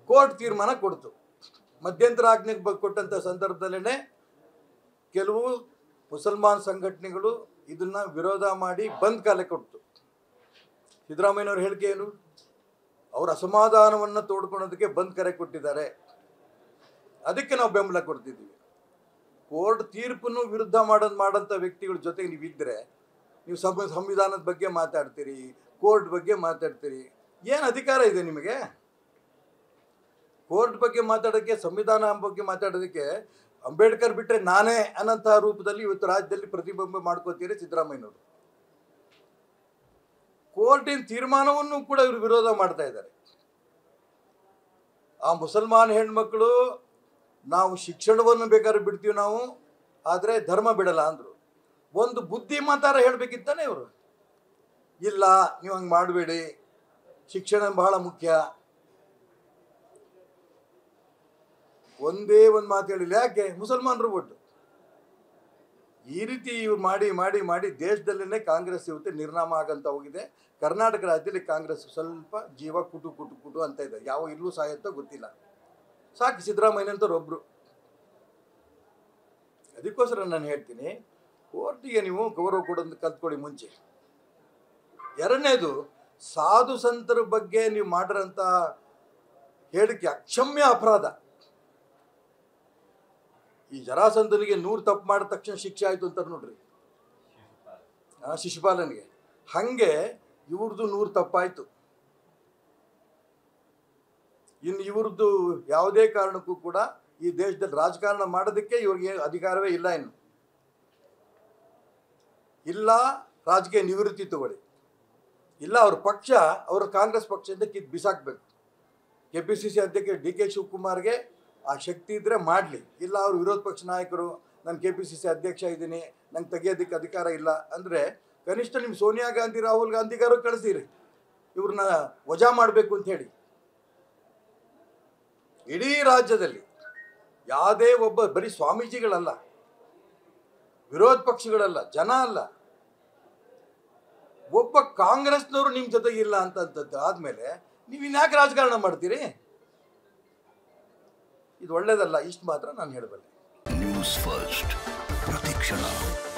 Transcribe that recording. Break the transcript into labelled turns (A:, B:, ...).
A: court ತೀರ್ಮಾನ ಕೊಡ್ತು ಮಧ್ಯಂತರ ಆಜ್ಞೆ ಬ- ಕೊಟ್ಟಂಥ ಸಂದರ್ಭದಲ್ಲೇ ಕೆಲವು ಮುಸಲ್ಮಾನ್ ಸಂಘಟನೆಗಳು ಇದನ್ನ ವಿರೋಧ ಮಾಡಿ ಬಂದ್ ಕಾಲ ಕೊಡ್ತು ಸಿದ್ದರಾಮಯ್ಯನವ್ರ ಹೇಳಿಕೆ ಏನು ಅವ್ರ ಅಸಮಾಧಾನವನ್ನು ತೋಡ್ಕೊಳ್ಳೋದಕ್ಕೆ ಬಂದ್ ಕರೆ ಕೊಟ್ಟಿದ್ದಾರೆ ಅದಕ್ಕೆ ನಾವು ಬೆಂಬಲ ಕೊಡ್ತಿದ್ದೀವಿ ಕೋರ್ಟ್ ತೀರ್ಪನ್ನು ವಿರುದ್ಧ ಮಾಡೋದು ಮಾಡೋಂಥ ವ್ಯಕ್ತಿಗಳ ಜೊತೆಗೆ ನೀವು ಇದ್ದರೆ ನೀವು ಸಂ ಸಂವಿಧಾನದ ಬಗ್ಗೆ ಮಾತಾಡ್ತೀರಿ ಕೋರ್ಟ್ ಬಗ್ಗೆ ಮಾತಾಡ್ತೀರಿ ಏನು ಅಧಿಕಾರ ಇದೆ ನಿಮಗೆ ಕೋರ್ಟ್ ಬಗ್ಗೆ ಮಾತಾಡೋಕ್ಕೆ ಸಂವಿಧಾನ ಬಗ್ಗೆ ಮಾತಾಡೋದಕ್ಕೆ ಅಂಬೇಡ್ಕರ್ ಬಿಟ್ಟರೆ ನಾನೇ ಅನ್ನೋಂತಹ ರೂಪದಲ್ಲಿ ಇವತ್ತು ರಾಜ್ಯದಲ್ಲಿ ಪ್ರತಿಬಿಂಬ ಮಾಡ್ಕೋತೀರಿ ಸಿದ್ದರಾಮಯ್ಯನವರು ಕೋರ್ಟಿನ ತೀರ್ಮಾನವನ್ನು ಕೂಡ ಇವರು ವಿರೋಧ ಮಾಡ್ತಾ ಇದ್ದಾರೆ ಆ ಮುಸಲ್ಮಾನ್ ಹೆಣ್ಮಕ್ಳು ನಾವು ಶಿಕ್ಷಣವನ್ನು ಬೇಕಾದ್ರೆ ಬಿಡ್ತೀವಿ ನಾವು ಆದರೆ ಧರ್ಮ ಬಿಡಲ್ಲ ಅಂದರು ಒಂದು ಬುದ್ಧಿ ಮಾತಾರ ಹೇಳಬೇಕಿತ್ತಾನೆ ಇವರು ಇಲ್ಲ ನೀವು ಹಂಗೆ ಮಾಡಬೇಡಿ ಶಿಕ್ಷಣ ಬಹಳ ಮುಖ್ಯ ಒಂದೇ ಒಂದು ಮಾತು ಹೇಳಿಲ್ಲ ಯಾಕೆ ಮುಸಲ್ಮಾನರು ಒಟ್ಟು ಈ ರೀತಿ ಇವ್ರು ಮಾಡಿ ಮಾಡಿ ಮಾಡಿ ದೇಶದಲ್ಲೇ ಕಾಂಗ್ರೆಸ್ ಇವತ್ತು ನಿರ್ನಾಮ ಆಗಂತ ಹೋಗಿದೆ ಕರ್ನಾಟಕ ರಾಜ್ಯದಲ್ಲಿ ಕಾಂಗ್ರೆಸ್ ಸ್ವಲ್ಪ ಜೀವ ಕುಟು ಕುಟು ಕುಟು ಅಂತ ಇದೆ ಯಾವ ಇಲ್ಲೂ ಸಾಯತ್ತೋ ಗೊತ್ತಿಲ್ಲ ಸಾಕು ಸಿದ್ದರಾಮಯ್ಯನಂತವ್ರು ಒಬ್ರು ಅದಕ್ಕೋಸ್ಕರ ನಾನು ಹೇಳ್ತೀನಿ ಕೋರ್ಟಿಗೆ ನೀವು ಗೌರವ ಕೊಡೋದು ಕಲ್ತ್ಕೊಳ್ಳಿ ಮುಂಚೆ ಎರಡನೇದು ಸಾಧು ಸಂತರ ಬಗ್ಗೆ ನೀವು ಮಾಡಿರೋಂಥ ಹೇಳಿಕೆ ಅಕ್ಷಮ್ಯ ಅಪರಾಧ ಈ ಜರಾಸಂಧನಿಗೆ ನೂರು ತಪ್ಪು ಮಾಡಿದ ತಕ್ಷಣ ಶಿಕ್ಷೆ ಆಯಿತು ಅಂತಾರೆ ನೋಡ್ರಿ ಆ, ಶಿಶುಪಾಲನಿಗೆ ಹಾಗೆ ಇವ್ರದ್ದು ನೂರು ತಪ್ಪಾಯಿತು ಇನ್ನು ಇವ್ರದ್ದು ಯಾವುದೇ ಕಾರಣಕ್ಕೂ ಕೂಡ ಈ ದೇಶದಲ್ಲಿ ರಾಜಕಾರಣ ಮಾಡೋದಕ್ಕೆ ಇವ್ರಿಗೆ ಅಧಿಕಾರವೇ ಇಲ್ಲ ಇನ್ನು ಇಲ್ಲ ರಾಜಕೀಯ ನಿವೃತ್ತಿ ತಗೊಳ್ಳಿ ಇಲ್ಲ ಅವ್ರ ಪಕ್ಷ ಅವರ ಕಾಂಗ್ರೆಸ್ ಪಕ್ಷದಿಂದ ಕಿತ್ತು ಬಿಸಾಕ್ಬೇಕು ಕೆ ಪಿ ಸಿ ಸಿ ಅಧ್ಯಕ್ಷ ಡಿ ಕೆ ಶಿವಕುಮಾರ್ಗೆ ಆ ಶಕ್ತಿ ಇದ್ದರೆ ಮಾಡಲಿ ಇಲ್ಲ ಅವರು ವಿರೋಧ ಪಕ್ಷ ನಾಯಕರು ನಾನು ಕೆ ಪಿ ಸಿ ಸಿ ಅಧ್ಯಕ್ಷ ಇದ್ದೀನಿ ನಂಗೆ ತೆಗಿಯೋದಕ್ಕೆ ಅಧಿಕಾರ ಇಲ್ಲ ಅಂದರೆ ಕನಿಷ್ಠ ನಿಮ್ಮ ಸೋನಿಯಾ ಗಾಂಧಿ ರಾಹುಲ್ ಗಾಂಧಿಗಾರು ಕಳಿಸಿರಿ ಇವ್ರನ್ನ ವಜಾ ಮಾಡಬೇಕು ಅಂತ ಹೇಳಿ ಇಡೀ ರಾಜ್ಯದಲ್ಲಿ ಯಾವುದೇ ಒಬ್ಬ ಬರೀ ಸ್ವಾಮೀಜಿಗಳಲ್ಲ ವಿರೋಧ ಪಕ್ಷಗಳಲ್ಲ ಜನ ಅಲ್ಲ ಒಬ್ಬ ಕಾಂಗ್ರೆಸ್ನವರು ನಿಮ್ಮ ಜೊತೆಗೆ ಇಲ್ಲ ಅಂತಂತದ್ದು ಆದಮೇಲೆ ನೀವು ಇನ್ಯಾಕೆ ರಾಜಕಾರಣ ಮಾಡ್ತೀರಿ ಇದು ಒಳ್ಳೇದಲ್ಲ ಇಷ್ಟು ಮಾತ್ರ ನಾನು ಹೇಳಬಲ್ಲೆ
B: ನ್ಯೂಸ್ ಫಸ್ಟ್ ಪ್ರತಿಕ್ಷಣ